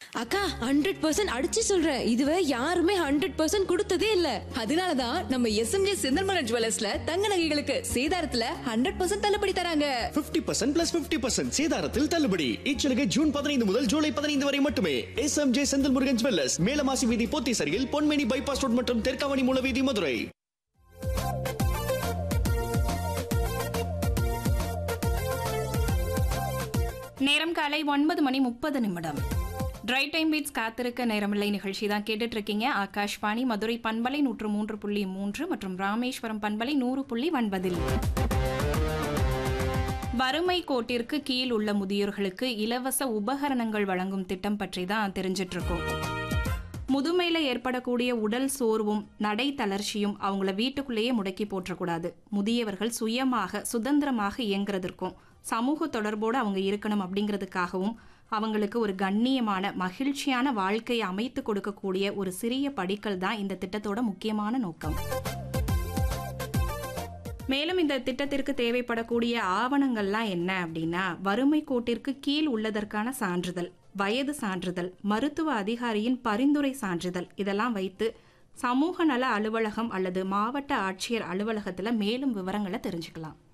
அக்கா hundred percent அடிச்சு சொல்றேன் இதுவரை யாருமே ஹண்ட்ரட் பர்சன்ட் கொடுத்ததே இல்ல அதனாலதான் நம்ம எஸ்எம்ஜே செந்தல்மலர் ஜுவல்லர்ஸ்ல தங்க நகைகளுக்கு சேதாரத்துல ஹண்ட்ரட் பர்சன்ட் தள்ளுபடி தராங்க 50% பர்சன்ட் பிளஸ் பிப்டி பர்சன்ட் சேதாரத்தில் தள்ளுபடி இச்சலுகை ஜூன் பதினைந்து முதல் ஜூலை பதினைந்து வரை மட்டுமே S M J Senthil Murugan jewellers Melamasi வீதி போத்தீசரியில் பொன்மேனி பைபாஸ் ரோட் மற்றும் தெற்காவணி மூலவீதி மதுரை நேரம் காலை ஒன்பது மணி முப்பது நிமிடம் ட்ரை டைம் பீட்ஸ் காத்திருக்க நேரமில்லை நிகழ்ச்சி தான் கேட்டுட்டு இருக்கீங்க ஆகாஷ்வாணி மதுரை பண்பலை நூற்று மூன்று புள்ளி மூன்று மற்றும் ராமேஸ்வரம் பண்பலை நூறு புள்ளி ஒன்பதில் வறுமை கோட்டிற்கு கீழ் உள்ள முதியோர்களுக்கு இலவச உபகரணங்கள் வழங்கும் திட்டம் பற்றி தான் தெரிஞ்சிட்டு இருக்கோம் முதுமையில ஏற்படக்கூடிய உடல் சோர்வும் நடை தளர்ச்சியும் அவங்கள வீட்டுக்குள்ளேயே முடக்கி போற்றக்கூடாது முதியவர்கள் சுயமாக சுதந்திரமாக இயங்குறதற்கும் சமூக தொடர்போடு அவங்க இருக்கணும் அப்படிங்கிறதுக்காகவும் அவங்களுக்கு ஒரு கண்ணியமான மகிழ்ச்சியான வாழ்க்கையை அமைத்து கொடுக்கக்கூடிய ஒரு சிறிய படிக்கல் தான் இந்த திட்டத்தோட முக்கியமான நோக்கம் மேலும் இந்த திட்டத்திற்கு தேவைப்படக்கூடிய ஆவணங்கள்லாம் என்ன அப்படின்னா வறுமை கோட்டிற்கு கீழ் உள்ளதற்கான சான்றிதழ் வயது சான்றிதழ் மருத்துவ அதிகாரியின் பரிந்துரை சான்றிதழ் இதெல்லாம் வைத்து சமூக நல அலுவலகம் அல்லது மாவட்ட ஆட்சியர் அலுவலகத்தில் மேலும் விவரங்களை தெரிஞ்சுக்கலாம்